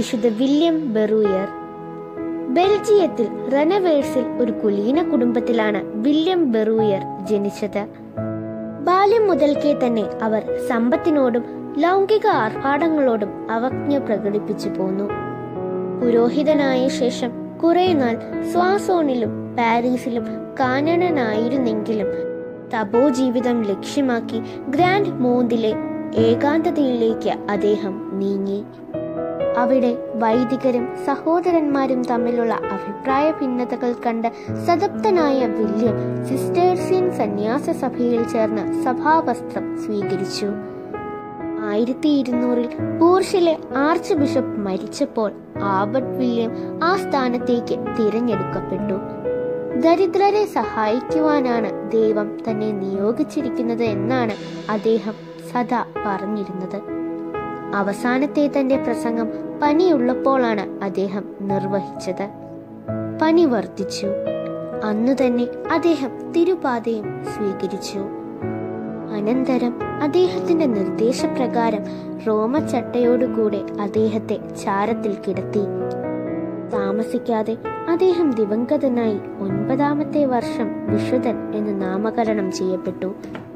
വിശുദ്ധ വില്യം ബെറൂയർ ബെൽജിയത്തിൽ റെനവേഴ്സിൽ ഒരു കുലീന കുടുംബത്തിലാണ് വില്യം ബെറൂയർ ജനിച്ചത് ബാല്യം മുതൽക്കേ തന്നെ അവർ സമ്പത്തിനോടും ലൗകിക ആർഭാടങ്ങളോടും അവജ്ഞ പ്രകടിപ്പിച്ചു പോന്നു പുരോഹിതനായ ശേഷം കുറെ നാൾ സ്വാസോണിലും പാരീസിലും കാനനനായിരുന്നെങ്കിലും തപോ ജീവിതം ലക്ഷ്യമാക്കി ഗ്രാൻഡ് മോന്തിലെ ഏകാന്തതയിലേക്ക് അദ്ദേഹം നീങ്ങി അവിടെ വൈദികരും സഹോദരന്മാരും തമ്മിലുള്ള അഭിപ്രായ ഭിന്നതകൾ കണ്ട് സതപ്തനായ വില്യം സിസ്റ്റേഴ്സിയൻ സന്യാസ സഭയിൽ ചേർന്ന് സഭാവസ്ത്രം സ്വീകരിച്ചു ആയിരത്തി ഇരുന്നൂറിൽ ബൂർഷിലെ ആർച്ച് ബിഷപ്പ് മരിച്ചപ്പോൾ ആബർട്ട് വില്യം ആ സ്ഥാനത്തേക്ക് തിരഞ്ഞെടുക്കപ്പെട്ടു ദരിദ്രരെ സഹായിക്കുവാനാണ് ദൈവം തന്നെ നിയോഗിച്ചിരിക്കുന്നത് എന്നാണ് അദ്ദേഹം സദാ പറഞ്ഞിരുന്നത് അവസാനത്തെ തന്റെ പ്രസംഗം പനിയുള്ളപ്പോഴാണ് അദ്ദേഹം നിർവഹിച്ചത് പനി വർദ്ധിച്ചു അന്നു തന്നെ അദ്ദേഹം തിരുപാതയും സ്വീകരിച്ചു അനന്തരം അദ്ദേഹത്തിന്റെ നിർദ്ദേശപ്രകാരം റോമച്ചട്ടയോടുകൂടെ അദ്ദേഹത്തെ ചാരത്തിൽ കിടത്തി താമസിക്കാതെ അദ്ദേഹം ദിവംഗതനായി ഒൻപതാമത്തെ വർഷം വിശുദ്ധൻ എന്ന് നാമകരണം ചെയ്യപ്പെട്ടു